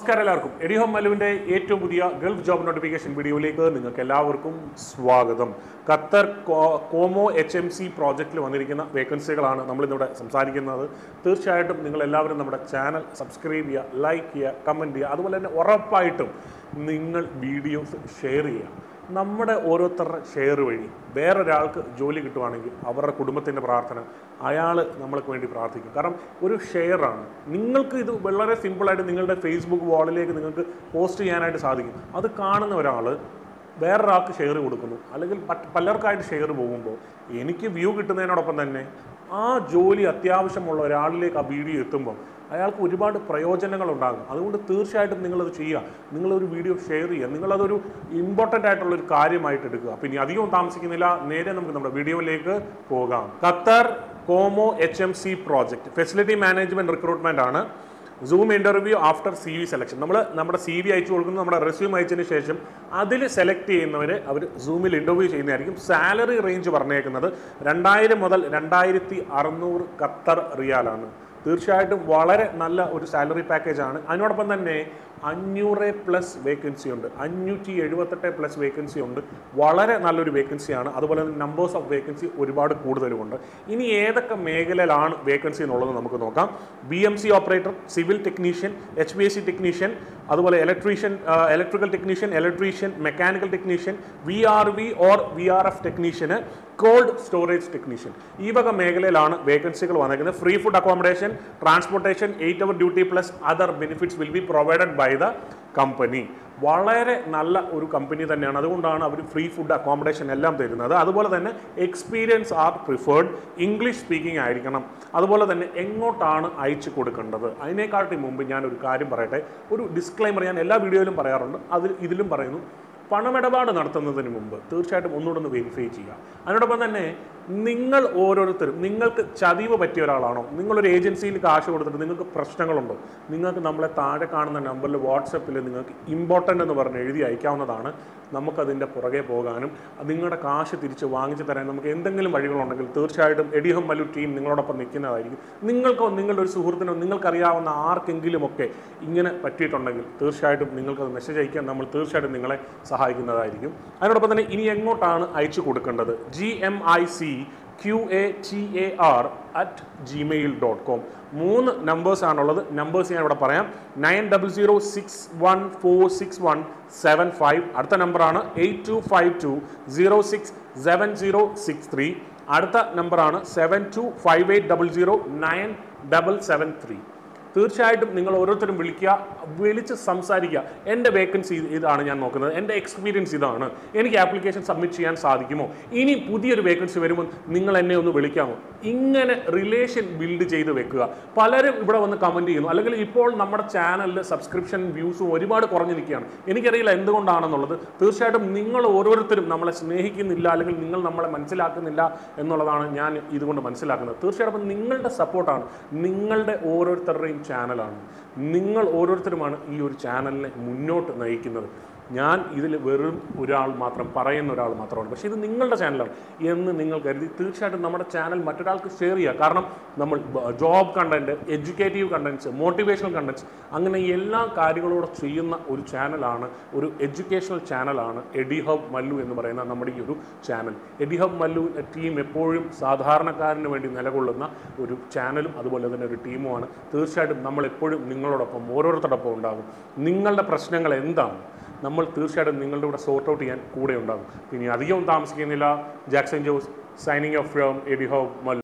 നമസ്കാരം എല്ലാവർക്കും AD home മലുവിൻ്റെ ഏറ്റവും പുതിയ ഗൾഫ് ജോബ് നോട്ടിഫിക്കേഷൻ വീഡിയോയിലേക്ക് നിങ്ങൾക്ക് എല്ലാവർക്കും സ്വാഗതം Qatar co- Como H M C പ്രോജക്റ്റിൽ വന്നിരിക്കുന്ന വേക്കൻസികളാണ് നമ്മളിന്നിവിടെ സംസാരിക്കുന്നത് തീർച്ചയായിട്ടും നിങ്ങൾ എല്ലാവരും നമ്മുടെ ചാനൽ സബ്സ്ക്രൈബ് ചെയ്യുക ലൈക്ക് ചെയ്യുക കമൻറ്റ് ചെയ്യുക അതുപോലെ തന്നെ ഉറപ്പായിട്ടും നിങ്ങൾ വീഡിയോസ് ഷെയർ ചെയ്യുക നമ്മുടെ ഓരോരുത്തരുടെ ഷെയർ വഴി വേറൊരാൾക്ക് ജോലി കിട്ടുവാണെങ്കിൽ അവരുടെ കുടുംബത്തിൻ്റെ പ്രാർത്ഥന അയാൾ നമ്മൾക്ക് വേണ്ടി പ്രാർത്ഥിക്കും കാരണം ഒരു ഷെയറാണ് നിങ്ങൾക്ക് ഇത് വളരെ സിമ്പിളായിട്ട് നിങ്ങളുടെ ഫേസ്ബുക്ക് വാളിലേക്ക് നിങ്ങൾക്ക് പോസ്റ്റ് ചെയ്യാനായിട്ട് സാധിക്കും അത് കാണുന്ന ഒരാൾ വേറൊരാൾക്ക് ഷെയർ കൊടുക്കുന്നു അല്ലെങ്കിൽ പറ്റ് പലർക്കായിട്ട് ഷെയർ പോകുമ്പോൾ എനിക്ക് വ്യൂ കിട്ടുന്നതിനോടൊപ്പം തന്നെ ആ ജോലി അത്യാവശ്യമുള്ള ഒരാളിലേക്ക് ആ വീഡിയോ എത്തുമ്പോൾ അയാൾക്ക് ഒരുപാട് പ്രയോജനങ്ങൾ ഉണ്ടാകും അതുകൊണ്ട് തീർച്ചയായിട്ടും നിങ്ങളത് ചെയ്യുക നിങ്ങളൊരു വീഡിയോ ഷെയർ ചെയ്യുക നിങ്ങളതൊരു ഇമ്പോർട്ടൻ്റ് ആയിട്ടുള്ള ഒരു കാര്യമായിട്ട് എടുക്കുക പിന്നെ അധികം താമസിക്കുന്നില്ല നേരെ നമുക്ക് നമ്മുടെ വീഡിയോയിലേക്ക് പോകാം Qatar Como H M C project facility management recruitment ആണ് Zoom interview after C V selection നമ്മൾ നമ്മുടെ സി വി അയച്ചു കൊടുക്കുന്നു നമ്മുടെ റെസ്യൂം അയച്ചതിന് ശേഷം അതിൽ സെലക്ട് ചെയ്യുന്നവരെ അവർ സൂമിൽ ഇന്റർവ്യൂ ചെയ്യുന്നതായിരിക്കും സാലറി റേഞ്ച് പറഞ്ഞേക്കുന്നത് രണ്ടായിരം മുതൽ രണ്ടായിരത്തി അറുന്നൂറ് ഖത്തർ റിയാലാണ് തീർച്ചയായിട്ടും വളരെ നല്ല ഒരു സാലറി പാക്കേജ് ആണ് അതിനോടൊപ്പം തന്നെ അഞ്ഞൂറ് പ്ലസ് വേക്കൻസി ഉണ്ട് അഞ്ഞൂറ്റി എഴുപത്തെട്ട് പ്ലസ് വേക്കൻസി ഉണ്ട് വളരെ നല്ലൊരു വേക്കൻസിയാണ് അതുപോലെ തന്നെ നമ്പേഴ്സ് ഓഫ് വേക്കൻസി ഒരുപാട് കൂടുതലുമുണ്ട് ഇനി ഏതൊക്കെ മേഖലയിലാണ് വേക്കൻസി എന്നുള്ളത് നമുക്ക് നോക്കാം B M C operator civil technician H B S C technician അതുപോലെ electrician electrical technician electrician mechanical technician V R V or V R F technician cold storage technician ഈ വക മേഖലയിലാണ് വേക്കൻസികൾ വന്നിരിക്കുന്നത് free food accommodation transportation eight hour duty plus other benefits will be provided by the company വളരെ നല്ല ഒരു company തന്നെയാണ് അതുകൊണ്ടാണ് അവർ ഫ്രീ ഫുഡ് അക്കോമഡേഷൻ എല്ലാം തരുന്നത് അതുപോലെ തന്നെ experience are preferred English speaking ആയിരിക്കണം അതുപോലെ തന്നെ എങ്ങോട്ടാണ് അയച്ചു കൊടുക്കേണ്ടത് അതിനേക്കാട്ടി മുമ്പ് ഞാൻ ഒരു കാര്യം പറയട്ടെ ഒരു ഡിസ്ക്ലൈമർ ഞാൻ എല്ലാ വീഡിയോയിലും പറയാറുണ്ട് അതിൽ ഇതിലും പറയുന്നു പണമിടപാട് നടത്തുന്നതിന് മുമ്പ് തീർച്ചയായിട്ടും ഒന്നുകൂടെ ഒന്ന് വെരിഫൈ ചെയ്യുക അതിനോടൊപ്പം തന്നെ നിങ്ങൾ ഓരോരുത്തരും നിങ്ങൾക്ക് ചതിവ് പറ്റിയ ഒരാളാണോ നിങ്ങളൊരു ഏജൻസിയിൽ കാശ് കൊടുത്തിട്ട് നിങ്ങൾക്ക് പ്രശ്നങ്ങളുണ്ടോ നിങ്ങൾക്ക് നമ്മളെ താഴെ കാണുന്ന നമ്പറിൽ വാട്സപ്പിൽ നിങ്ങൾക്ക് ഇമ്പോർട്ടൻ്റ് എന്ന് പറഞ്ഞ് എഴുതി അയക്കാവുന്നതാണ് നമുക്കതിൻ്റെ പുറകെ പോകാനും നിങ്ങളുടെ കാശ് തിരിച്ച് വാങ്ങിച്ചു തരാൻ നമുക്ക് എന്തെങ്കിലും വഴികളുണ്ടെങ്കിൽ തീർച്ചയായിട്ടും എഡിഹം മല്ലു ടീം നിങ്ങളോടൊപ്പം നിൽക്കുന്നതായിരിക്കും നിങ്ങൾക്കോ നിങ്ങളുടെ ഒരു സുഹൃത്തിനോ നിങ്ങൾക്കറിയാവുന്ന ആർക്കെങ്കിലുമൊക്കെ ഇങ്ങനെ പറ്റിയിട്ടുണ്ടെങ്കിൽ തീർച്ചയായിട്ടും നിങ്ങൾക്കത് മെസ്സേജ് അയക്കാൻ നമ്മൾ തീർച്ചയായിട്ടും നിങ്ങളെ സഹായിക്കുന്നതായിരിക്കും അതിനോടൊപ്പം തന്നെ ഇനി എങ്ങോട്ടാണ് അയച്ചു കൊടുക്കേണ്ടത് G M I C Q A T A R at Gmail dot com മൂന്ന് നമ്പേഴ്സ് ആണുള്ളത് നമ്പേഴ്സ് ഞാൻ ഇവിടെ പറയാം nine double zero six one four six one seven five അടുത്ത നമ്പറാണ് eight two five two zero six seven zero six three അടുത്ത നമ്പറാണ് seven two five eight double zero nine double seven three തീർച്ചയായിട്ടും നിങ്ങൾ ഓരോരുത്തരും വിളിക്കുക വിളിച്ച് സംസാരിക്കുക എൻ്റെ വേക്കൻസി ഇതാണ് ഞാൻ നോക്കുന്നത് എൻ്റെ എക്സ്പീരിയൻസ് ഇതാണ് എനിക്ക് ആപ്ലിക്കേഷൻ സബ്മിറ്റ് ചെയ്യാൻ സാധിക്കുമോ ഇനി പുതിയൊരു വേക്കൻസി വരുമ്പോൾ നിങ്ങൾ എന്നെ ഒന്ന് വിളിക്കാമോ ഇങ്ങനെ റിലേഷൻ ബിൽഡ് ചെയ്ത് വെക്കുക പലരും ഇവിടെ വന്ന് കമൻറ്റ് ചെയ്യുന്നു അല്ലെങ്കിൽ ഇപ്പോൾ നമ്മുടെ ചാനലിൽ സബ്സ്ക്രിപ്ഷൻ വ്യൂസും ഒരുപാട് കുറഞ്ഞു നിൽക്കുകയാണ് എനിക്കറിയില്ല എന്തുകൊണ്ടാണെന്നുള്ളത് തീർച്ചയായിട്ടും നിങ്ങൾ ഓരോരുത്തരും നമ്മളെ സ്നേഹിക്കുന്നില്ല അല്ലെങ്കിൽ നിങ്ങൾ നമ്മളെ മനസ്സിലാക്കുന്നില്ല എന്നുള്ളതാണ് ഞാൻ ഇതുകൊണ്ട് മനസ്സിലാക്കുന്നത് തീർച്ചയായിട്ടും നിങ്ങളുടെ സപ്പോർട്ടാണ് നിങ്ങളുടെ ഓരോരുത്തരുടെയും ചാനലാണ് നിങ്ങൾ ഓരോരുത്തരുമാണ് ഈ ഒരു ചാനലിനെ മുന്നോട്ട് നയിക്കുന്നത് ഞാൻ ഇതിൽ വെറും ഒരാൾ മാത്രം പറയുന്ന ഒരാൾ മാത്രമാണ് പക്ഷേ ഇത് നിങ്ങളുടെ ചാനലാണ് എന്ന് നിങ്ങൾ കരുതി തീർച്ചയായിട്ടും നമ്മുടെ ചാനൽ മറ്റൊരാൾക്ക് ഷെയർ ചെയ്യുക കാരണം നമ്മൾ job content educative contents motivational contents അങ്ങനെ എല്ലാ കാര്യങ്ങളോടെ ചെയ്യുന്ന ഒരു ചാനലാണ് ഒരു എഡ്യൂക്കേഷണൽ ചാനലാണ് എഡി ഹബ് മല്ലു എന്ന് പറയുന്ന നമ്മുടെ ഈ ഒരു channel Edi Hub Mallu team എപ്പോഴും സാധാരണക്കാരന് വേണ്ടി നിലകൊള്ളുന്ന ഒരു ചാനലും അതുപോലെ തന്നെ ഒരു ടീമുമാണ് തീർച്ചയായിട്ടും നമ്മൾ എപ്പോഴും നിങ്ങളോടൊപ്പം ഓരോരുത്തരോടൊപ്പം ഉണ്ടാകും നിങ്ങളുടെ പ്രശ്നങ്ങൾ എന്താണ് നമ്മൾ തീർച്ചയായിട്ടും നിങ്ങളുടെ കൂടെ സോർട്ട് ഔട്ട് ചെയ്യാൻ കൂടെ ഉണ്ടാകും ഇനി അധികം താമസിക്കുന്നില്ല Jackson Jose signing off from Edi Hub Mallu